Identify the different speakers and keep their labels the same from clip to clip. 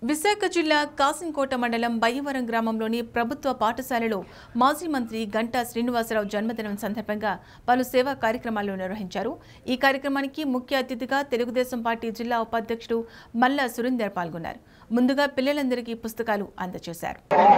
Speaker 1: విశాఖ జిల్లా కాసింకోట మండలం బయ్యవరం గ్రామంలోని ప్రభుత్వ పాఠశాలలో మాజీ మంత్రి గంటా శ్రీనివాసరావు జన్మదినం సందర్భంగా పలు సేవా కార్యక్రమాలు నిర్వహించారు ఈ కార్యక్రమానికి ముఖ్య అతిథిగా తెలుగుదేశం పార్టీ జిల్లా ఉపాధ్యక్షుడు మల్లా సురేందర్ పాల్గొన్నారు ముందుగా పిల్లలందరికీ పుస్తకాలు అందజేశారు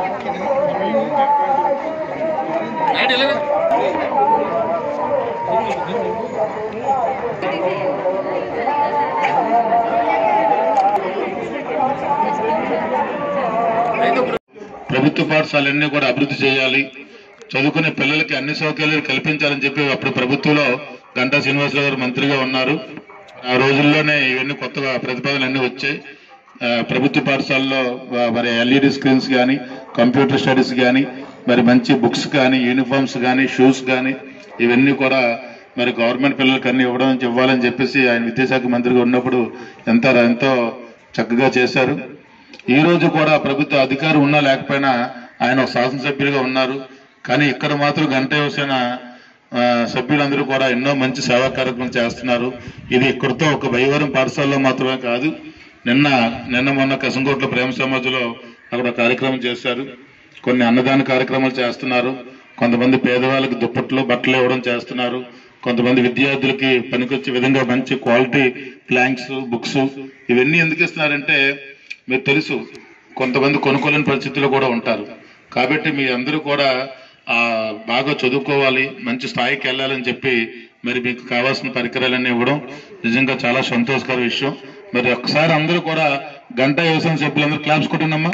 Speaker 2: ప్రభుత్వ పాఠశాలన్నీ కూడా అభివృద్ధి చేయాలి చదువుకునే పిల్లలకి అన్ని సౌకర్యాలు కల్పించాలని చెప్పి అప్పుడు ప్రభుత్వంలో గంటా శ్రీనివాసరావు గారు మంత్రిగా ఉన్నారు ఆ రోజుల్లోనే ఇవన్నీ కొత్తగా ప్రతిపాదనలు అన్నీ వచ్చాయి ఆ, ప్రభుత్వ పాఠశాలలో ఆ, మరి ఎల్ఈడి స్క్రీన్స్ కానీ కంప్యూటర్ స్టడీస్ కానీ మరి మంచి బుక్స్ కానీ యూనిఫామ్స్ కానీ షూస్ కానీ ఇవన్నీ కూడా మరి గవర్నమెంట్ పిల్లలకి అన్ని ఇవ్వడం ఇవ్వాలని చెప్పేసి ఆయన విద్యాశాఖ మంత్రిగా ఉన్నప్పుడు ఎంత ఎంతో చక్కగా చేశారు ఈ రోజు కూడా ప్రభుత్వ అధికారం ఉన్నా లేకపోయినా ఆయన ఒక శాసనసభ్యులుగా ఉన్నారు కానీ ఇక్కడ మాత్రం గంట యువసేన ఆ, సభ్యులందరూ కూడా ఎన్నో మంచి సేవా కార్యక్రమాలు చేస్తున్నారు ఇది ఇక్కడితో ఒక భయవరం పాఠశాలలో మాత్రమే కాదు నిన్న నిన్న మొన్న కసంకోట్ల ప్రేమ సమాజంలో అక్కడ ఒక కార్యక్రమం చేశారు కొన్ని అన్నదాన కార్యక్రమాలు చేస్తున్నారు కొంతమంది పేదవాళ్ళకి దుప్పట్లు బట్టలు ఇవ్వడం చేస్తున్నారు కొంతమంది విద్యార్థులకి పనికొచ్చే విధంగా మంచి క్వాలిటీ ప్లాంక్స్ బుక్స్ ఇవన్నీ ఎందుకు ఇస్తున్నారంటే మీకు తెలుసు కొంతమంది కొనుక్కోలేని పరిస్థితుల్లో కూడా ఉంటారు కాబట్టి మీ అందరూ కూడా ఆ బాగా చదువుకోవాలి మంచి స్థాయికి వెళ్ళాలని చెప్పి మరి మీకు కావాల్సిన పరికరాలన్నీ ఇవ్వడం నిజంగా చాలా సంతోషకర విషయం మరి ఒకసారి అందరూ కూడా గంట వ్యవసాయ సభ్యులందరూ క్లాప్స్ కొట్టినమ్మా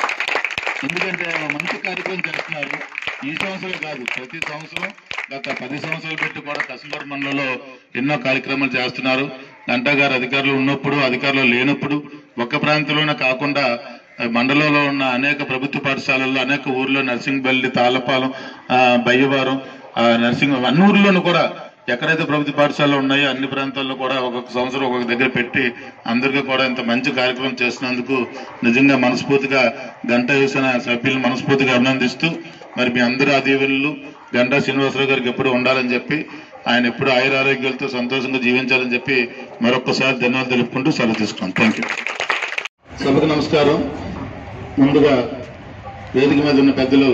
Speaker 2: ఎందుకంటే వాళ్ళు మంచి కార్యక్రమం చేస్తున్నారు ఈ సంవత్సరం కాదు ప్రతి సంవత్సరం గత పది సంవత్సరాలు పెట్టి కూడా కసంబర్ మండలంలో ఎన్నో కార్యక్రమాలు చేస్తున్నారు గంటా గారు అధికారులు ఉన్నప్పుడు అధికారులు లేనప్పుడు ఒక్క ప్రాంతంలోనే కాకుండా ఆ, మండలంలో ఉన్న అనేక ప్రభుత్వ పాఠశాలల్లో అనేక ఊర్లో నర్సింగ్బల్లి తాళపాలెం ఆ, బయ్యవారం ఆ, నర్సింగ్ అన్ని ఊర్లోనూ కూడా ఎక్కడైతే ప్రభుత్వ పాఠశాలలు ఉన్నాయో అన్ని ప్రాంతాల్లో కూడా ఒక్కొక్క సంవత్సరం ఒక్కొక్క దగ్గర పెట్టి అందరికీ కూడా ఇంత మంచి కార్యక్రమం చేస్తున్నందుకు నిజంగా మనస్ఫూర్తిగా గంట యువసేన సభ్యులను మనస్ఫూర్తిగా అభినందిస్తూ మరి మీ అందరి ఆదీవులు గంటా శ్రీనివాసరావు గారికి ఎప్పుడు ఉండాలని చెప్పి ఆయన ఎప్పుడు ఆయురారోగ్యాలతో సంతోషంగా జీవించాలని చెప్పి మరొకసారి ధన్యవాదాలు తెలుపుకుంటూ సెలవు తీసుకున్నాను థ్యాంక్ యూ సభకు నమస్కారం ముందుగా వేదిక మీద ఉన్న పెద్దలు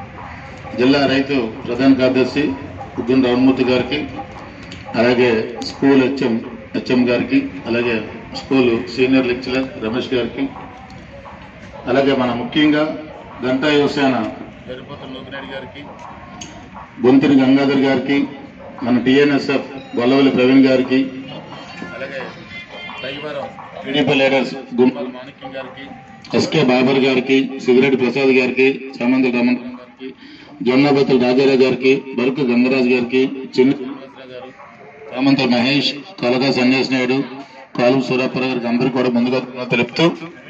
Speaker 2: జిల్లా రైతు ప్రధాన కార్యదర్శి ఉగ్గం రామమూర్తి గారికి అలాగే స్కూల్ హెచ్ఎం హెచ్ఎం గారికి అలాగే స్కూల్ సీనియర్ లెక్చరర్ రమేష్ గారికి అలాగే మన ముఖ్యంగా గంటా యువసేన జరిపోతున్న నూపినాయుడు గారికి గొంతుని గంగాధర్ గారికి మన టిఎన్ఎస్ఎఫ్ గొల్లవల్లి ప్రవీణ్ గారికి అలాగే దైవరం టీడీపీ లీడర్స్ గుమ్మల మాణిక్యం గారికి ఎస్కే బాబర్ గారికి సిగిరెడ్డి ప్రసాద్ గారికి సామంత రామన్ గారికి జొన్నబతుల రాజారావు గారికి బరుకు గంగరాజు గారికి చిన్న శ్రీనివాసరావు గారు రామంత మహేష్ కలగా సన్యాసి నాయుడు కాలు సూరాపురం గారికి అందరూ కూడా ముందుగా తెలుపుతూ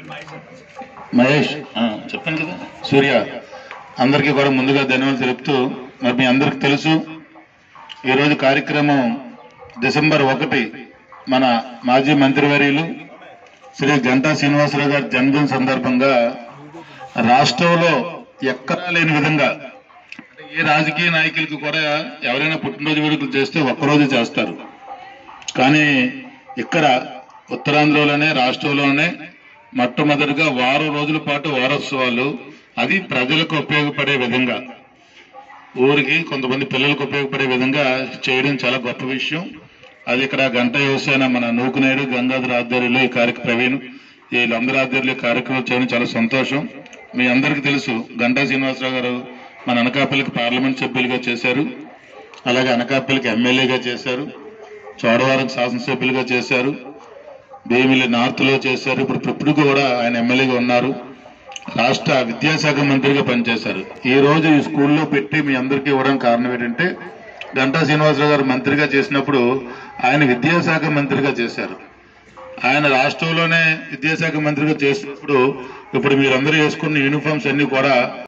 Speaker 2: మహేష్ ఆ, చెప్పాను కదా సూర్య అందరికీ కూడా ముందుగా ధన్యవాదాలు తెలుపుతూ మరి మీ అందరికి తెలుసు ఈరోజు కార్యక్రమం డిసెంబర్ ఒకటి మన మాజీ మంత్రివర్యులు శ్రీ గంటా శ్రీనివాసరావు గారి జన్మదిన సందర్భంగా రాష్ట్రంలో ఎక్కడా లేని విధంగా అంటే ఏ రాజకీయ నాయకులకి కూడా ఎవరైనా పుట్టినరోజు వేడుకలు చేస్తే ఒక్కరోజు చేస్తారు కానీ ఇక్కడ ఉత్తరాంధ్రలోనే రాష్ట్రంలోనే మొట్టమొదటిగా వారం రోజుల పాటు వారోత్సవాలు అది ప్రజలకు ఉపయోగపడే విధంగా ఊరికి కొంతమంది పిల్లలకు ఉపయోగపడే విధంగా చేయడం చాలా గొప్ప విషయం అది ఇక్కడ గంట యువసేన మన నూకునేడు గంగాధర ఆధ్వర్యంలో ఈ కార్యక్రమం ప్రవీణ్ వీళ్ళందరి ఆధ్వర్యంలో ఈ కార్యక్రమం చేయడం చాలా సంతోషం మీ అందరికీ తెలుసు గంటా శ్రీనివాసరావు గారు మన అనకాపల్లికి పార్లమెంట్ సభ్యులుగా చేశారు అలాగే అనకాపల్లికి ఎమ్మెల్యేగా చేశారు చోడవరం శాసనసభ్యులుగా చేశారు భీమిలి నార్త్ లో చేశారు ఇప్పుడు ఇప్పుడు కూడా ఆయన ఎమ్మెల్యేగా ఉన్నారు రాష్ట్ర విద్యాశాఖ మంత్రిగా పనిచేశారు ఈ రోజు ఈ స్కూల్లో పెట్టి మీ అందరికీ ఇవ్వడానికి కారణం ఏంటంటే గంటా శ్రీనివాసరావు గారు మంత్రిగా చేసినప్పుడు ఆయన విద్యాశాఖ మంత్రిగా చేశారు ఆయన రాష్ట్రంలోనే విద్యాశాఖ మంత్రిగా చేసినప్పుడు ఇప్పుడు మీరందరూ వేసుకున్న యూనిఫామ్స్ అన్ని కూడా